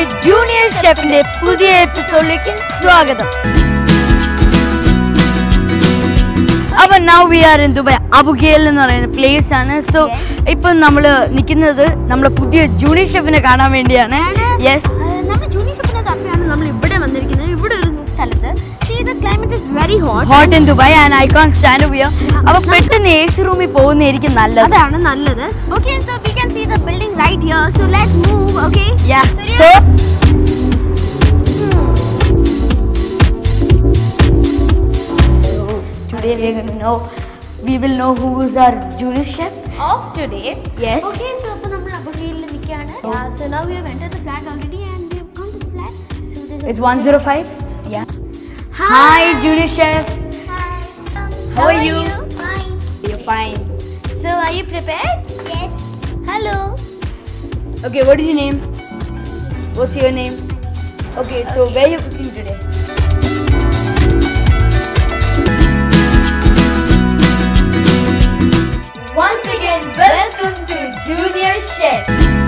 Junior ഷെഫിന്റെ പുതിയ എപ്പിസോഡിലേക്ക് സ്വാഗതം അപ്പൊ now we are in Dubai Abu Hail എന്ന് പറയുന്ന പ്ലേസ് ആണ് സോ ഇപ്പൊ നമ്മള് നിൽക്കുന്നത് നമ്മളെ പുതിയ ജൂനിയർ ഷെഫിനെ കാണാൻ വേണ്ടിയാണ് യെസ് നമ്മുടെ ജൂനിയർ ഷെഫിനെ തപ്പിയാണ് നമ്മൾ ഇവിടെ വന്നിരിക്കുന്നത് ഇവിടെ ഒരു സ്ഥലത്ത് see the climate is very hot hot in Dubai and I can't stand ഉപയോ അപ്പൊ പെട്ടെന്ന് എ സി റൂമിൽ പോകുന്നതായിരിക്കും നല്ലത് അതാണ് നല്ലത് okay so we can see the building right here so let's move okay Yeah. So today we're going to know we will know who is our junior chef. Of today Yes. Okay so അപ്പോൾ നമ്മൾ അബുഗയിൽ നിൽക്കുകയാണ് so now we have entered the flat already and we have come to the flat so there's a It's 105. Yeah. Hi, junior chef. Hi. How are you? Fine. You're fine. So are you prepared? Yes. Hello. Okay, what is your name? What's your name? Okay, so where are you cooking today? Once again, welcome to Junior Chef.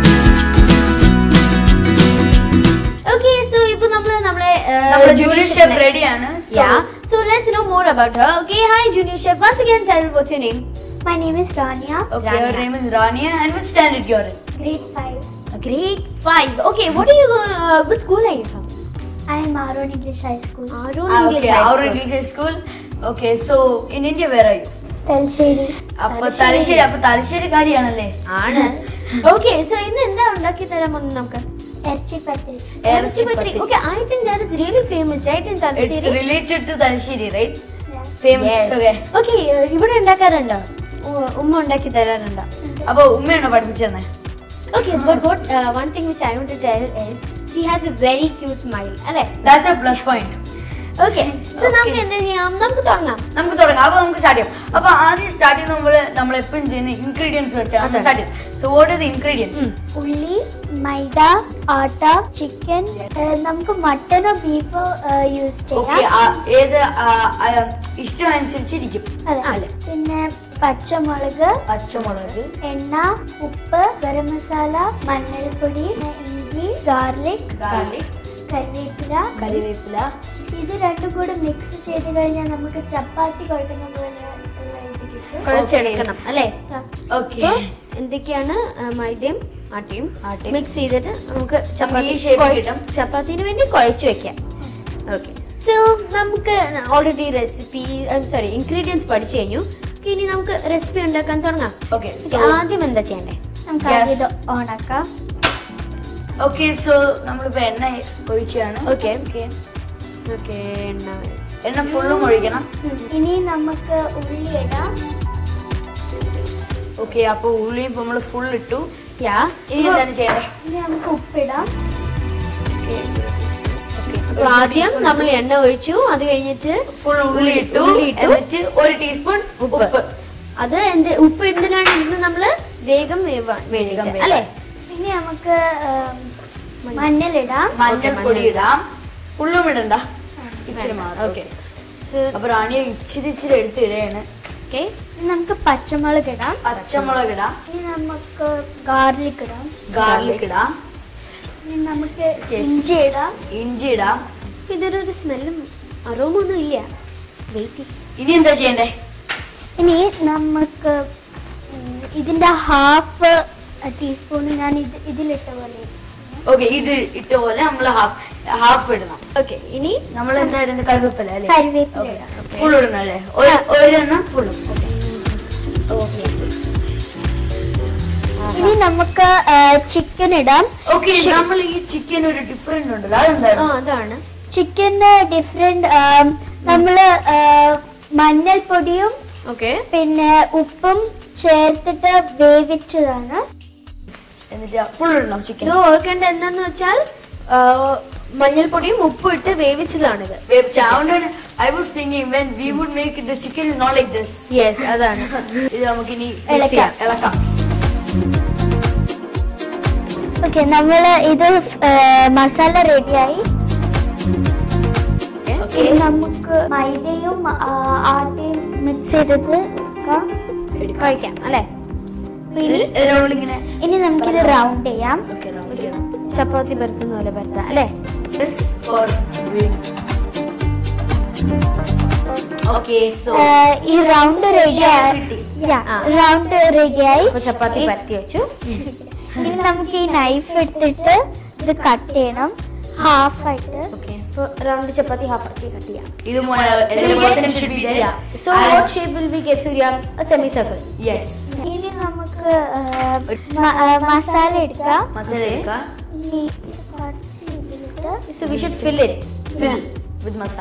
Okay, so ഇപ്പൊ നമ്മള് നമ്മളെ നമ്മുടെ junior chef റെഡിയാണ് Yeah. So let's know more about her. Okay, hi junior chef. Once again, tell what's your name? My name is Rania, Okay, her name is Rania and which standard you're in? grade 5. Grade five. Okay, what are you going? Uh, what school are you from? I am Aaron English High School. Arun Ah, English okay, High our School. English high school. Okay, so in India where are you? Telsheri. അപ്പൊ തലശ്ശേരി അപ്പൊ തലശ്ശേരിക്കാരിയാണല്ലേ ആണ് okay so ഇന്ന് എന്താ ഉണ്ടാക്കി തരാൻ പോകുന്നത് നമുക്ക് Erchipatri. ഇറച്ചിപ്പത്തിരി. Okay I think that is really famous right in It's Thalassery related to Thalassery, right? Yeah. Famous. Okay. Okay ഇവിടെ ഉണ്ടാക്കാറുണ്ടോ ഉ- ഉമ്മ ഉണ്ടാക്കി തരാറുണ്ടോ അപ്പൊ ഉമ്മയാണോ പഠിപ്പിച്ചു തന്നെ okay but what one thing which I want to tell is she has a very cute smile അല്ലേ that's a plus point okay so നമുക്ക് എന്താ ചെയ്യാം നമുക്ക് തുടങ്ങാം നമുക്ക് തുടങ്ങാം അപ്പൊ നമുക്ക് സ്റ്റാർട്ട് ചെയ്യാം അപ്പൊ ആദ്യം സ്റ്റാർട്ട് ചെയ്യുന്ന നമ്മൾ നമ്മൾ എപ്പോഴും ചെയ്യുന്ന ഇൻഗ്രീഡിയൻസ് വെച്ചാണ് അതെ. സ്റ്റാർട്ട് ചെയ്യുന്നത് so what are the ingredients ഉള്ളി മൈദ ആട്ട ചിക്കൻ നമുക്ക് മട്ടനോ ബീഫോ യൂസ് ഓക്കെ ചെയ്യാം ഏത് ആ, ആ, ഇഷ്ടം അനുസരിച്ചിരിക്കും അതെ അല്ലേ? പിന്നെ പച്ചമുളക് പച്ചമുളക് എണ്ണ ഉപ്പ് ഗരം മസാല മഞ്ഞൾപ്പൊടി ഇഞ്ചി ഗാർലിക് ഗാർലിക് കറിവേപ്പില കറിവേപ്പില ഇത് രണ്ടും കൂടെ മിക്സ് ചെയ്ത് കഴിഞ്ഞാൽ നമുക്ക് ചപ്പാത്തി കുഴക്കുന്ന പോലെ ഉള്ള ഇത് കിട്ടും കുഴച്ചെടുക്കണം അല്ലേ ഓക്കെ അപ്പൊ എന്തൊക്കെയാണ് ആ, മൈദയും ആട്ടയും ആട്ടയും. മിക്സ് ചെയ്തിട്ട് നമുക്ക് ചപ്പാത്തി ഈ shape കുഴ- കിട്ടും. ചപ്പാത്തിന് വേണ്ടി കുഴച്ച് വെക്കാം ഓക്കെ സോ നമുക്ക് ഓൾറെഡി റെസിപ്പി സോറി ഇൻഗ്രീഡിയൻസ് പഠിച്ചു കഴിഞ്ഞു Okay, ഇനി നമുക്ക് റെസിപ്പി ഉണ്ടാക്കാൻ തുടങ്ങാം ഓക്കെ Okay, സോ ആദ്യം എന്താ ചെയ്യണ്ടേ നമുക്ക് Yes. ആദ്യം ഇത് ഓണാക്കാം ഓക്കെ സോ നമ്മളിപ്പോ എണ്ണ ഒഴിക്കുകയാണ് Okay. ഓക്കെ ഓക്കെ എണ്ണ എണ്ണ ഫുള്ളും ഒഴിക്കണം ഇനി നമുക്ക് ഉള്ളി ഇടാം ഓക്കെ അപ്പൊ ഉള്ളി ഇപ്പൊ നമ്മള് ഫുൾ ഇട്ടു യാ ഇനി എന്താണ് ചെയ്യണ്ടേ ഇനി നമുക്ക് ഉപ്പിടാം അപ്പൊ ആദ്യം നമ്മൾ എണ്ണ ഒഴിച്ചു അത് കഴിഞ്ഞിട്ട് ഫുൾ ഉള്ളി ഇട്ടു ഉള്ളി ഇട്ടു. എന്നിട്ട് ഒരു ടീസ്പൂൺ ഉപ്പ്. ഉപ്പ് അത് എന്ത് ഉപ്പ് ഇടുന്നതിനാണ് ഇന്ന് നമ്മള് വേഗം വേവാൻ വേണ്ടിയിട്ട് വേഗം അല്ലേ ഇനി നമുക്ക് മഞ്ഞളിടാം മഞ്ഞൾപ്പൊടി ഇടാം ഫുള്ളും ഇടണ്ട ഇച്ചിരി മാത്രം ഓക്കെ അപ്പൊ റാണിയെ ഇച്ചിരി ഇച്ചിരി എടുത്ത് ഇടയാണ് ഓക്കെ ഇനി നമുക്ക് പച്ചമുളക് ഇടാം പച്ചമുളക് ഇടാം ഇനി നമുക്ക് ഗാർലിക് ഇടാം ഗാർലിക് ഇടാം ഇനി നമുക്ക് Okay. ഇഞ്ചി ഇടാം ഇഞ്ചി ഇടാം ഇതൊരു ഒരു സ്മെല്ലും അറോമൊന്നും ഇല്ല വെയിറ്റ് ഇനി എന്താ ചെയ്യണ്ടേ ഇനി നമുക്ക് ഉം, ഇതിന്റെ ഹാഫ് ടീസ്പൂൺ ഞാൻ ഇത് ഇതിലിട്ട പോലെ ഓക്കെ ഇത് ഇട്ട പോലെ നമ്മൾ ഹാഫ് ഹാഫ് ഇടണം ഓക്കെ ഇനി നമ്മൾ എന്താ ഇടുന്നത് കറിവേപ്പില അല്ലേ കറിവേപ്പില ഇടാം. ഫുൾ ഇടണം അല്ലേ ഒരു- ഒരെണ്ണം ഫുള്ളും ഓക്കെ ഇനി നമുക്ക് ചിക്കൻ ഇടാം ഓക്കെ നമ്മൾ ഈ ചിക്കൻ ഒരു ഡിഫറെന്റ് ഉണ്ടല്ലോ ആ അതെന്താണ് അതാണ് ചിക്കന് ഡിഫറെന്റ് നമ്മള് ആ, മഞ്ഞൾപ്പൊടിയും ഓക്കെ പിന്നെ ഉപ്പും ചേർത്തിട്ട് വേവിച്ചതാണ് എന്നിട്ട് ഫുൾ ഇടണം സോ ചിക്കൻ ഓർക്കേണ്ട എന്താന്ന് വെച്ചാൽ ആ, മഞ്ഞൾപ്പൊടിയും ഉപ്പും ഇട്ട് വേവിച്ചതാണിത് വേവിച്ച അതുകൊണ്ടാണ് I was thinking when we would make the chicken is not like this yes അതാണ് ഇത് നമുക്ക് ഇനി ഇളക്കാം. ഇളക്കാം ഓക്കെ നമ്മള് ഇത് ആ, മസാല റെഡിയായി ഓക്കെ ഇനി നമുക്ക് മൈദയും ആ, ആട്ടയും മിക്സ് ചെയ്തത് എടുക്കാം. കഴിക്കാം അല്ലേ അപ്പൊ ഇനി ഇതിനോട് ഇങ്ങനെ ഇനി നമുക്കിത് റൗണ്ട് ചെയ്യാം ഓക്കെ റൗണ്ട് ചെയ്യണം ചപ്പാത്തി പരത്തുന്ന പോലെ പരത്താം അല്ലേ This for doing. Okay, so ഈ റൗണ്ട് റെഡിയായി ആ. റൗണ്ട് റെഡിയായി അപ്പൊ ചപ്പാത്തി പരത്തി വെച്ചു ഇനി നമുക്ക് ഈ നൈഫ് എടുത്തിട്ട് ഇത് കട്ട് ചെയ്യണം ഹാഫ് ആയിട്ട് okay. അപ്പൊ റൗണ്ട് ചപ്പാത്തി ഹാഫ് ആക്കി കട്ട് ചെയ്യാം ഇത് മോനെ should be there. So And- what shape will we get Surya? A semicircle. Yes. ഇനി നമുക്ക് ആ, മ- ആ, മസാല എടുക്കാം മസാല എടുക്കുക. ഇനി ഇത് കുറച്ച് ഇതിലിട്ട് So we should fill it. Fill with masala.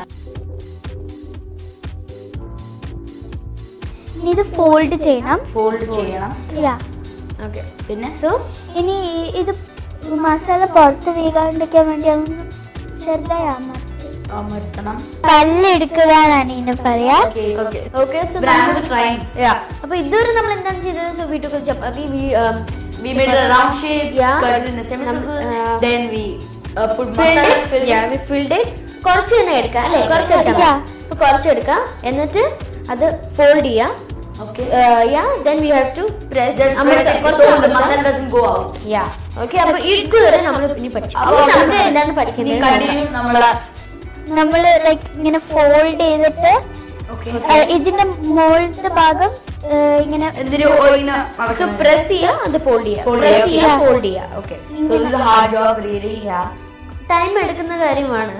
ഇനി ഇത് ഫോൾഡ് ചെയ്യണം Fold ചെയ്യണം. യാ Okay. പിന്നെ So ഇനി ഈ- ഇത് മസാല പുറത്ത് വീകാണ്ടിരിക്കാൻ വേണ്ടി അതൊന്ന് ചെറുതായി അമർത്തി അമർത്തണം. കല്ലെടുക്കുക എന്നാണ് ഇതിന് പറയാ Okay. okay. Okay. So But I'm നമ്മൾ- also trying. Yeah. അപ്പൊ ഇതുവരെ നമ്മൾ എന്താണ് ചെയ്തത് so we took chapati we We made a round shape, Yeah. cut it in a semicircle. Nam- uh, then we uh, put filled masala. it. Filled Yeah, it. we filled it. കുറച്ച് തന്നെ എടുക്കാം അല്ലേ കുറച്ച് Yeah. എടുക്കാം അപ്പൊ കുറച്ച് എടുക്കാം എന്നിട്ട് അത് ഫോൾഡ് ചെയ്യാം Okay. Yeah then we have to press Just press it so the masala doesn't go out. Yeah okay അപ്പൊ ഇതുവരെ നമ്മൾ ഇനി പഠിച്ചു അപ്പൊ നമുക്ക് എന്താണ് ഇനി പഠിക്കുന്നത് continue നമ്മളെ നമ്മൾ ലൈക്ക് ഇങ്ങനെ ഫോൾഡ് ചെയ്തിട്ട് okay. ആ, ഇതിന്റെ മുകളിലത്തെ ഭാഗം ആ, ഇങ്ങനെ എന്തിനു ഓയിന സോ പ്രസ് ചെയ്യാം അത് ഫോൾഡ് ചെയ്യാം Fold പ്രസ് ചെയ്യാം. ചെയ്യാം ഫോൾഡ് ചെയ്യാം okay So this is a hard job really. Time എടുക്കുന്ന കാര്യമാണ്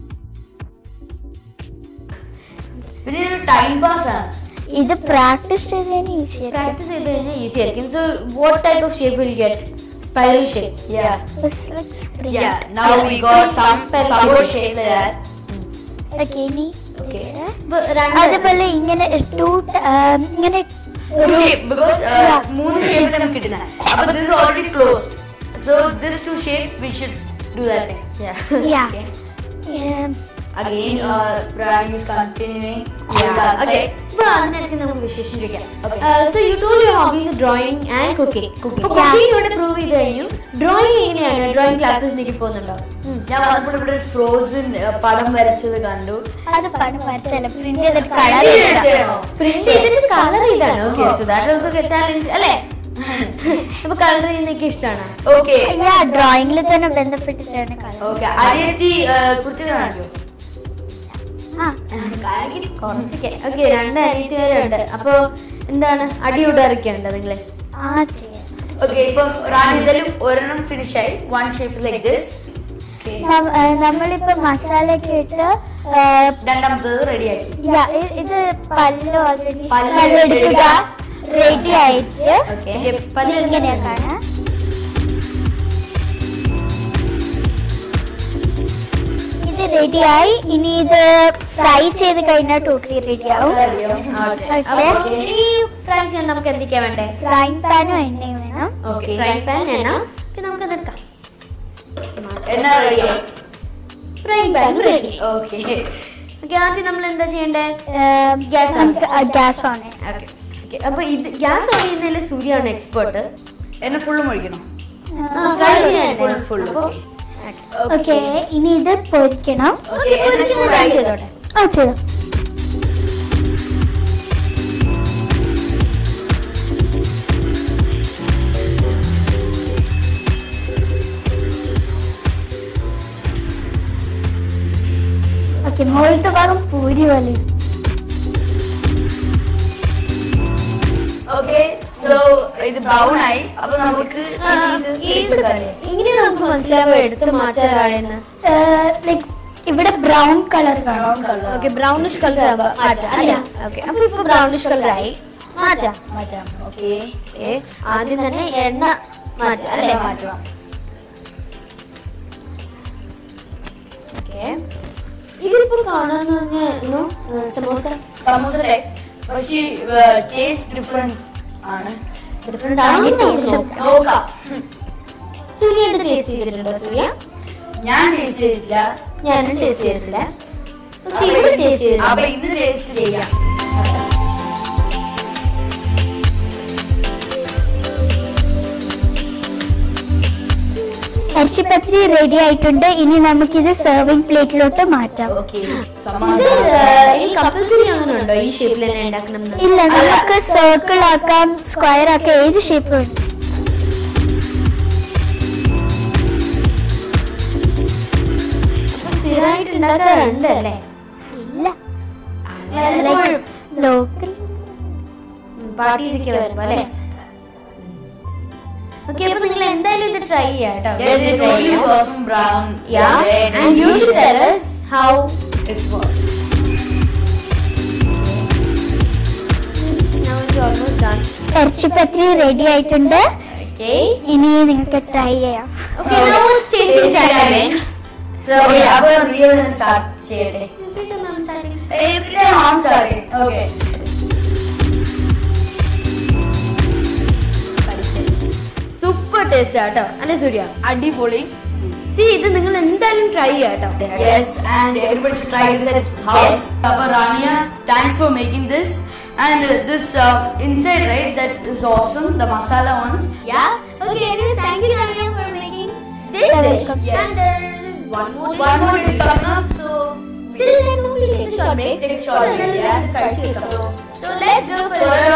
പിന്നെ ഒരു ടൈം പാസ് ആണ് ഇത് പ്രാക്ടീസ് ചെയ്തതിന് ഈസി ആയിരിക്കും പ്രാക്ടീസ് ചെയ്ത് കഴിഞ്ഞാൽ ഈസി ആയിരിക്കും so what type of shape will get spiral shape Yeah. It's like spring. Yeah. Now we got some some more shape like that. Okay, ഇനി Okay. അതുപോലെ ഇങ്ങനെ ടു ഇങ്ങനെ Two shape because uh, മൂന്ന് shape നമുക്ക് കിട്ടുന്ന അപ്പൊ this is already closed. So this two shape we should do that thing. yeah. Okay. Um, Again, uh, Brian is continuing. Yeah. with us. Okay. അപ്പൊ അതിനിടയ്ക്ക് നമുക്ക് വിശേഷം ചോദിക്കാം Okay. So you told your hobbies drawing and cooking Cooking. അപ്പൊ cooking ഇവിടെ prove ചെയ്ത് കഴിഞ്ഞു drawing എങ്ങനെയാണ് ഡ്രോയിങ് ക്ലാസ്സിലേക്ക് പോകുന്നുണ്ടോ ഞാൻ വന്നപ്പോൾ ഇവിടെ ഒരു ഫ്രോസൺ പടം വരച്ചത് കണ്ടു അത് പണം വരച്ചല്ല പ്രിന്റ് ചെയ്തിട്ട് കളർ Colour ചെയ്തിട്ടാണോ? പ്രിന്റ് ചെയ്തിട്ട് കളർ ചെയ്താണ് okay so that also get talent അല്ലേ അപ്പൊ കളർ ചെയ്യുന്നതൊക്കെ ഇഷ്ടമാണ് ഓക്കെ ഡ്രോയിങ്ങിൽ തന്നെ ബന്ധപ്പെട്ടിട്ടാണ് കളർ ഓക്കെ അനിയത്തി കുർത്തി കാണിക്കോ ആ കുറച്ചൊക്കെ ഓക്കെ രണ്ട് അനിയത്തിമാരുണ്ട് അപ്പൊ എന്താണ് അടിയുടാറിക്കാണ്ട് നിങ്ങള് ആ ചെയ്യാം ഓക്കെ ഇപ്പം റാണിതലും ഒരെണ്ണം ഫിനിഷ് ആയി വൺ ഷേപ്പ് ലൈക്ക് ദിസ് നം- ആ, നമ്മളിപ്പോ മസാലയൊക്കെ ഇട്ട് ആ, രണ്ടാമത്തത് റെഡിയാക്കി യാ, ഇ- ഇത് പല്ല് ഓൾറെഡി പല്ല് പല്ലെടുക്കുക റെഡി ആയിട്ട് ഓക്കെ ഇത് ഇങ്ങനെയൊക്കെയാണ് ഇത് റെഡിയായി ഇനി ഇത് ഫ്രൈ ചെയ്ത് കഴിഞ്ഞാൽ ടോട്ടലി റെഡി ആവും അപ്പൊ ഇനി ഫ്രൈ ചെയ്യാൻ നമുക്ക് എന്തൊക്കെയാ വേണ്ടേ ഫ്രൈങ് പാനും എണ്ണയും വേണം ഓക്കെ ഫ്രൈ പാൻ എണ്ണ ഒക്കെ നമുക്ക് അതെടുക്കാം എണ്ണ റെഡിയായി fry pan ready okay okay ആദ്യം നമ്മൾ എന്താ ചെയ്യണ്ടേ gas Gas gas on okay അപ്പൊ ഇത് ഗ്യാസ് ഓൺ ചെയ്യുന്നതിൽ സൂര്യാണ് എക്സ്പേർട്ട് എണ്ണ ഫുള്ളും ഒഴിക്കണം ഫ്രൈ ചെയ്യാൻ ഫുൾ ഫുൾ ഓക്കെ ഇനി ഇത് പൊരിക്കണം ഓക്കെ എണ്ണ ചൂടായി ചെയ്തോട്ടെ ആ ചെയ്തു ഓക്കെ മുകളിലത്തെ ഭാഗം പൂരി പോലെ ഓക്കെ സോ ഇത് ബ്രൗൺ ആയി അപ്പൊ നമുക്ക് ഇനി ഇത് എടുത്ത് കാര്യം ഇങ്ങനെ നമുക്ക് മനസ്സിലാവുക എടുത്ത് മാറ്റാറായെന്ന് ലൈക്ക് ഇവിടെ ബ്രൗൺ കളർ കാണും brown colour okay brownish colour മാറ്റാം അല്ലേ ഓക്കെ അപ്പൊ ഇപ്പൊ ബ്രൗണിഷ് കളർ ആയി മാറ്റാം മാറ്റാം ഓക്കെ ഏ ആദ്യം തന്നെ എണ്ണ മാറ്റാം അല്ലേ മാറ്റണം ഓക്കെ ഇതിപ്പോ കാണാന്ന് പറഞ്ഞാൽ സമോസ സമൂസ ടൈപ്പ് പക്ഷേ ടേസ്റ്റ് ഡിഫറൻസ് ആണ് ഡിഫറെന്റ് ആണോ നോക്കാം സൂര്യ എന്ത് ടേസ്റ്റ് ചെയ്തിട്ടുണ്ടോ സൂര്യ ഞാൻ ടേസ്റ്റ് ചെയ്തിട്ടില്ല ഞാനും ടേസ്റ്റ് ചെയ്തിട്ടില്ല പക്ഷെ ഇവിടെ ടേസ്റ്റ് അപ്പൊ ചെയ്തിട്ടുണ്ട് ഇന്ന് ടേസ്റ്റ് ചെയ്യാം ഇറച്ചിപ്പത്തിരി റെഡി ആയിട്ടുണ്ട് ഇനി നമുക്കിത് സെർവിങ് പ്ലേറ്റിലോട്ട് മാറ്റാം ഓക്കെ ഈ കപ്പിൾസിന് അങ്ങനെ ഉണ്ടോ ഈ ഷേപ്പിൽ തന്നെ ഉണ്ടാക്കണം എന്ന്? ഇല്ല നമുക്ക് സർക്കിൾ ആക്കാം സ്ക്വയർ ആക്കാം ഏത് ഷേപ്പ് സ്ഥിരമായിട്ട് ഉണ്ടാക്കാറുണ്ട് അല്ലേ ഇല്ല ലോക്കൽ പാർട്ടീസൊക്കെ വരുമ്പോ അല്ലേ ഓക്കെ അപ്പൊ നിങ്ങൾ എന്തായാലും ഇത് ട്രൈ ചെയ്യാം കേട്ടോ Yes, it totally was some brown. Yeah, red, and you should tell us how it was. now it's almost done. ഇറച്ചിപ്പത്തിരി റെഡി ആയിട്ടുണ്ട് Okay. ഇനി നിങ്ങൾക്ക് ട്രൈ ചെയ്യാം Okay, now let's taste it again. Okay, അപ്പൊ real start ചെയ്യട്ടെ. Every time I'm starting. Every time I'm starting. Okay. Super taste ആട്ടോ അല്ലേ സൂര്യ അടിപൊളി സി ഇത് നിങ്ങൾ എന്തായാലും ട്രൈ ചെയ്യാം കേട്ടോ Yes, and everybody should try this at house. Papa Rania, thanks for making this. And uh, this uh, inside, right, that is awesome. The masala ones. Yeah. Okay. Anyways, thank you, Rania, for making this You're dish. welcome. Yes. And there is one more dish. One more is coming up, so Till then, we'll take a short break. Take a short So, break, then yeah. we'll start. So, So let's go for First,